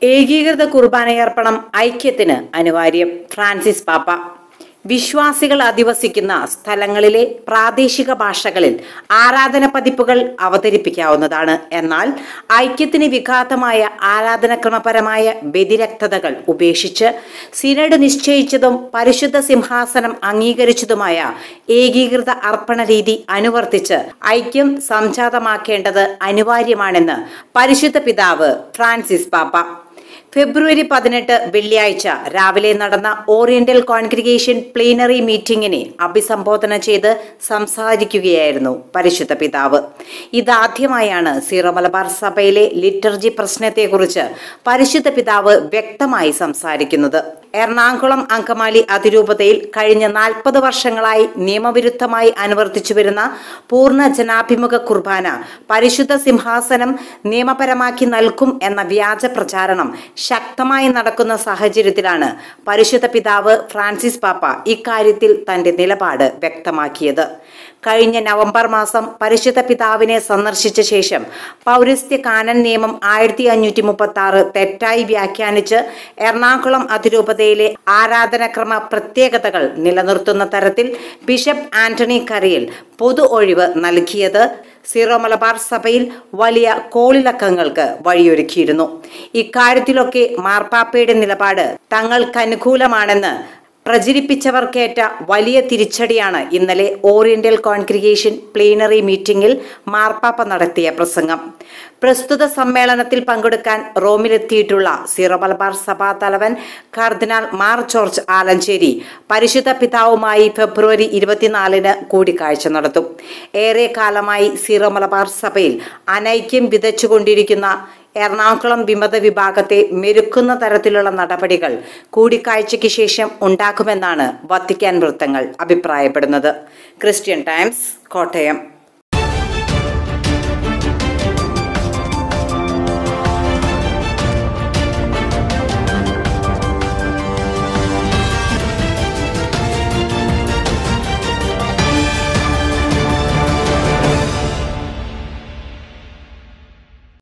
ഏകീകൃത കുർബാനയർപ്പണം ഐക്യത്തിന് അനിവാര്യം ഫ്രാൻസിസ് പാപ്പ വിശ്വാസികൾ അധിവസിക്കുന്ന സ്ഥലങ്ങളിലെ പ്രാദേശിക ഭാഷകളിൽ ആരാധന പതിപ്പുകൾ അവതരിപ്പിക്കാവുന്നതാണ് എന്നാൽ ഐക്യത്തിന് വിഘാതമായ ആരാധനക്രമപരമായ വ്യതിരക്തതകൾ ഉപേക്ഷിച്ച് സിനഡ് നിശ്ചയിച്ചതും പരിശുദ്ധ സിംഹാസനം അംഗീകരിച്ചതുമായ ഏകീകൃത അർപ്പണ രീതി അനുവർത്തിച്ച് ഐക്യം സംജാതമാക്കേണ്ടത് അനിവാര്യമാണെന്ന് പരിശുദ്ധ പിതാവ് ഫ്രാൻസിസ് പാപ്പ ഫെബ്രുവരി പതിനെട്ട് വെള്ളിയാഴ്ച രാവിലെ നടന്ന ഓറിയന്റൽ കോൺഗ്രിഗേഷൻ പ്ലീനറി മീറ്റിംഗിനെ അഭിസംബോധന ചെയ്ത് സംസാരിക്കുകയായിരുന്നു പരിശുദ്ധ പിതാവ് ഇതാദ്യമായാണ് സീറോ മലബാർ സഭയിലെ ലിറ്റർജി പ്രശ്നത്തെക്കുറിച്ച് പരിശുദ്ധ പിതാവ് വ്യക്തമായി സംസാരിക്കുന്നത് എറണാകുളം അങ്കമാലി അതിരൂപതയിൽ കഴിഞ്ഞ നാൽപ്പത് വർഷങ്ങളായി നിയമവിരുദ്ധമായി അനുവർത്തിച്ചു വരുന്ന പൂർണ്ണ ജനാഭിമുഖ കുർബാന പരിശുദ്ധ സിംഹാസനം നിയമപരമാക്കി നൽകും എന്ന വ്യാജ പ്രചാരണം ശക്തമായി നടക്കുന്ന സാഹചര്യത്തിലാണ് പരിശുദ്ധ പിതാവ് ഫ്രാൻസിസ് പാപ്പ ഇക്കാര്യത്തിൽ തന്റെ നിലപാട് വ്യക്തമാക്കിയത് കഴിഞ്ഞ നവംബർ മാസം പരിശുദ്ധ പിതാവിനെ സന്ദർശിച്ച ശേഷം പൗരസ്ത്യ കാനൻ നിയമം ആയിരത്തി അഞ്ഞൂറ്റി മുപ്പത്തി ആറ് തെറ്റായി വ്യാഖ്യാനിച്ച് എറണാകുളം അതിരൂപതയിലെ ആരാധനക്രമ പ്രത്യേകതകൾ നിലനിർത്തുന്ന തരത്തിൽ ബിഷപ്പ് ആന്റണി കരയിൽ പൊതു ഒഴിവ് നൽകിയത് സീറോ മലബാർ സഭയിൽ വലിയ കോളിളക്കങ്ങൾക്ക് വഴിയൊരുക്കിയിരുന്നു ഇക്കാര്യത്തിലൊക്കെ മാർപ്പാപ്പയുടെ നിലപാട് തങ്ങൾക്കനുകൂലമാണെന്ന് പ്രചരിപ്പിച്ചവർക്കേറ്റ വലിയ തിരിച്ചടിയാണ് ഇന്നലെ ഓറിയന്റൽ കോൺഗ്രിഗേഷൻ പ്ലീനറി മീറ്റിംഗിൽ മാർപ്പാപ്പ നടത്തിയ പ്രസംഗം പ്രസ്തുത സമ്മേളനത്തിൽ പങ്കെടുക്കാൻ റോമിലെത്തിയിട്ടുള്ള സീറോ മലബാർ സഭാ തലവൻ കർദിനാൾ മാർ ജോർജ് ആലഞ്ചേരി പരിശുദ്ധ പിതാവുമായി ഫെബ്രുവരി ഇരുപത്തിനാലിന് കൂടിക്കാഴ്ച നടത്തും ഏറെ കാലമായി സീറോ മലബാർ സഭയിൽ അനൈക്യം വിതച്ചുകൊണ്ടിരിക്കുന്ന എറണാകുളം വിമത വിഭാഗത്തെ മെരുക്കുന്ന തരത്തിലുള്ള നടപടികൾ കൂടിക്കാഴ്ചയ്ക്ക് ശേഷം ഉണ്ടാക്കുമെന്നാണ് വത്തിക്കാൻ വൃത്തങ്ങൾ അഭിപ്രായപ്പെടുന്നത് ക്രിസ്ത്യൻ ടൈംസ് കോട്ടയം